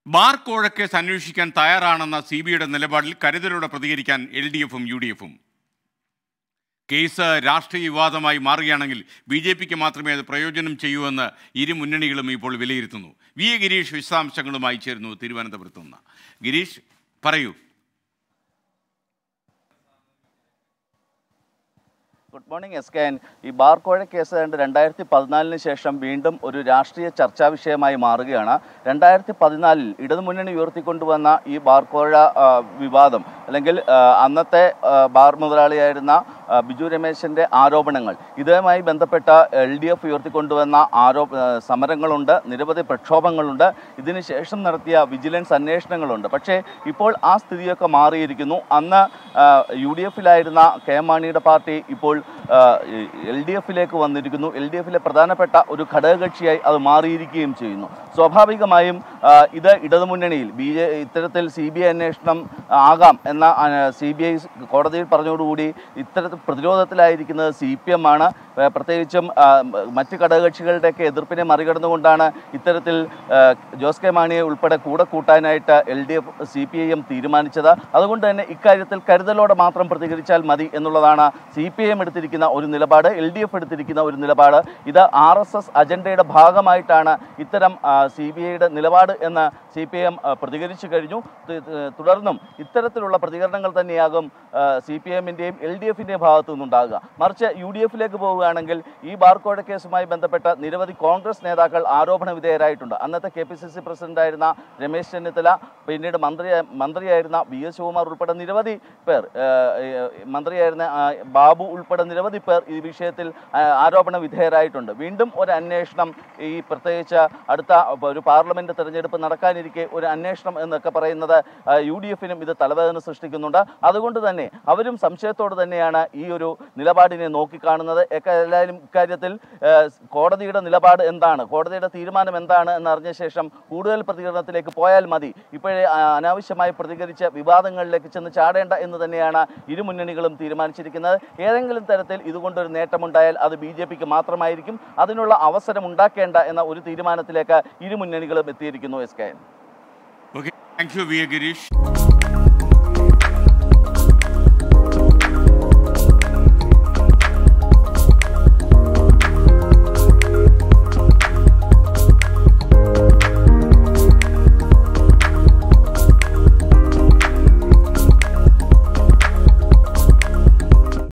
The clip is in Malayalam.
ബാർ കോഴക്കേസ് അന്വേഷിക്കാൻ തയ്യാറാണെന്ന സി ബി ഐയുടെ നിലപാടിൽ കരുതലോടെ പ്രതികരിക്കാൻ എൽ ഡി എഫും യു ഡി എഫും കേസ് രാഷ്ട്രീയ വിവാദമായി മാറുകയാണെങ്കിൽ ബി ജെ പിക്ക് മാത്രമേ അത് പ്രയോജനം ചെയ്യൂ എന്ന് ഇരു മുന്നണികളും ഇപ്പോൾ വിലയിരുത്തുന്നു വി എ ഗിരീഷ് വിശദാംശങ്ങളുമായി ചേരുന്നു തിരുവനന്തപുരത്ത് നിന്ന് ഗിരീഷ് പറയൂ good morning S K N ഈ ബാർ കോഴ കേസ് കണ്ട് രണ്ടായിരത്തി പതിനാലിന് ശേഷം വീണ്ടും ഒരു രാഷ്ട്രീയ ചർച്ചാ വിഷയമായി മാറുകയാണ് രണ്ടായിരത്തി പതിനാലിൽ ഇടതുമുന്നണി ഉയർത്തിക്കൊണ്ടുവന്ന ഈ ബാർ കോഴ ആ, വിവാദം അല്ലെങ്കിൽ ആ, അന്നത്തെ ആ, ബാർ മുതലാളിയായിരുന്ന ആ, ബിജു രമേശിൻ്റെ ആരോപണങ്ങൾ ഇതുമായി ബന്ധപ്പെട്ട എൽ ഡി എഫ് ഉയർത്തിക്കൊണ്ടുവന്ന ആരോ ആ, സമരങ്ങളുണ്ട് നിരവധി പ്രക്ഷോഭങ്ങളുണ്ട് ഇതിന് ശേഷം നടത്തിയ വിജിലൻസ് അന്വേഷണങ്ങളുണ്ട് പക്ഷേ ഇപ്പോൾ ആ സ്ഥിതിയൊക്കെ മാറിയിരിക്കുന്നു അന്ന് യു ഡി എഫിലായിരുന്ന കെ എം മാണിയുടെ പാർട്ടി ഇപ്പോൾ എൽ ഡി എഫിലേക്ക് വന്നിരിക്കുന്നു എൽ ഡി എഫിലെ പ്രധാനപ്പെട്ട ഒരു ഘടകകക്ഷിയായി അത് മാറിയിരിക്കുകയും ചെയ്യുന്നു സ്വാഭാവികമായും ആ, ഇത് ഇടതുമുന്നണിയിൽ ബി ജെ ഇത്തരത്തിൽ സി ബി ഐ അന്വേഷണം ആകാം എന്ന സി ബി ഐ കോടതിയിൽ പറഞ്ഞതോടുകൂടി ഇത്തരത്തിൽ പ്രതിരോധത്തിലായിരിക്കുന്നത് സി പി എം ആണ് ആ, പ്രത്യേകിച്ചും ആ, മറ്റ് ഘടകകക്ഷികളുടെയൊക്കെ എതിർപ്പിനെ മറികടന്നുകൊണ്ടാണ് ഇത്തരത്തിൽ ആ, ജോസ് കെ മാണിയെ ഉൾപ്പെടെ കൂടെ കൂട്ടാനായിട്ട് L D F C P I M തീരുമാനിച്ചത് അതുകൊണ്ട് തന്നെ ഇക്കാര്യത്തിൽ കരുതലോടെ മാത്രം പ്രതികരിച്ചാൽ മതി എന്നുള്ളതാണ് സി പി ഐ എം എടുത്തിരിക്കുന്ന ഒരു നിലപാട് എൽ ഡി എഫ് എടുത്തിരിക്കുന്ന ഒരു നിലപാട് ഇത് ആർ എസ് എസ് അജണ്ടയുടെ ഭാഗമായിട്ടാണ് ഇത്തരം സി ബി ഐയുടെ നിലപാട് എന്ന് സി പി ഐ എം പ്രതികരിച്ചു കഴിഞ്ഞു തു- തു- തുടർന്നും ഇത്തരത്തിലുള്ള പ്രതികരണങ്ങൾ തന്നെയാകും സി പി എമ്മിൻ്റെയും എൽ ഡി എഫിൻ്റെയും ഭാഗത്തു നിന്നുണ്ടാകുക മറിച്ച് യു ഡി എഫിലേക്ക് പോവുകയാണെങ്കിൽ ഈ ബാർക്കോഴ കേസുമായി ബന്ധപ്പെട്ട നിരവധി കോൺഗ്രസ് നേതാക്കൾ ആരോപണ വിധേയരായിട്ടുണ്ട് അന്നത്തെ കെ പി സി സി പ്രസിഡന്റായിരുന്ന രമേശ് ചെന്നിത്തല പിന്നീട് മന്ത്രി മന്ത്രിയായിരുന്ന വി എസ് ശിവകുമാർ ഉൾപ്പെടെ നിരവധി പേർ ഏഹ്, ഏഹ്, മന്ത്രിയായിരുന്ന ആ, ബാബു ഉൾപ്പെടെ നിരവധി പേർ ഈ വിഷയത്തിൽ ആ, ആരോപണ വിധേയരായിട്ടുണ്ട് വീണ്ടും ഒരു അന്വേഷണം ഈ പ്രത്യേകിച്ച് അടുത്ത ഒരു പാർലമെന്റ് തെരഞ്ഞെടുപ്പ് നടക്കാനിരിക്കെ ഒരു അന്വേഷണം എന്നൊക്കെ പറയുന്നത് യു ഡി എഫിനും ഇത് തലവേദന സൃഷ്ടിക്കുന്നുണ്ട് അതുകൊണ്ട് തന്നെ അവരും സംശയത്തോട് തന്നെയാണ് ഈ ഒരു നിലപാടിനെ നോക്കിക്കാണുന്നത് ഏതായാലും ഇക്കാര്യത്തിൽ ആ, കോടതിയുടെ നിലപാട് എന്താണ് കോടതിയുടെ തീരുമാനം എന്താണ് എന്നറിഞ്ഞ ശേഷം കൂടുതൽ പ്രതികരണത്തിലേക്ക് പോയാൽ മതി ഇപ്പോഴേ ആ, അനാവശ്യമായി പ്രതികരിച്ച് വിവാദങ്ങളിലേക്ക് ചെന്ന് ചാടേണ്ട എന്ന് തന്നെയാണ് ഇരു മുന്നണികളും തീരുമാനിച്ചിരിക്കുന്നത് ഏതെങ്കിലും തരത്തിൽ ഇതുകൊണ്ടൊരു നേട്ടമുണ്ടായാൽ അത് ബി ജെ പിക്ക് മാത്രമായിരിക്കും അതിനുള്ള അവസരം ഉണ്ടാക്കേണ്ട എന്ന ഒരു തീരുമാനത്തിലേക്ക് ഇരു മുന്നണികളും എത്തിയിരിക്കുന്നു S K okay thank you V A Girish